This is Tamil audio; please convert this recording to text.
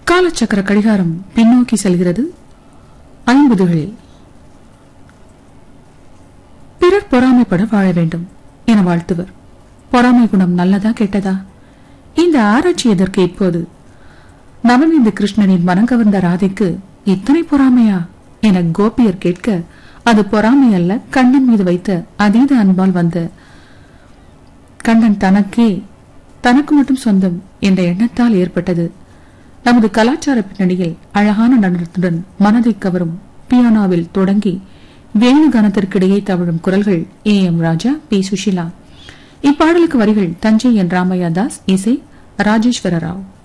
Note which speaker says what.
Speaker 1: காலச்சக்கர கடிகாரம் பின்னோக்கி செல்கிறது ஐம்பதுகளில் பிறர் பொறாமைப்பட வாழ வேண்டும் என வாழ்த்துவர் பொறாமை குணம் நல்லதா கெட்டதா இந்த ஆராய்ச்சி எதற்கு இப்போது நவநீத கிருஷ்ணனின் மனம் கவர்ந்த ராதைக்கு இத்தனை பொறாமையா என கோபியர் கேட்க அது பொறாமை அல்ல கண்ணன் மீது வைத்த அதீத அன்பால் வந்த கண்ணன் தனக்கே தனக்கு மட்டும் சொந்தம் என்ற எண்ணத்தால் ஏற்பட்டது நமது கலாச்சார பின்னணியில் அழகான நடனத்துடன் மனதை கவரும் பியானோவில் தொடங்கி வேணு கணத்திற்கிடையே தவழும் குரல்கள் A M Raja P Susheela இப்பாடலுக்கு வரிகள் தஞ்சை என் ராமையா தாஸ் இசை ராஜேஸ்வர ராவ்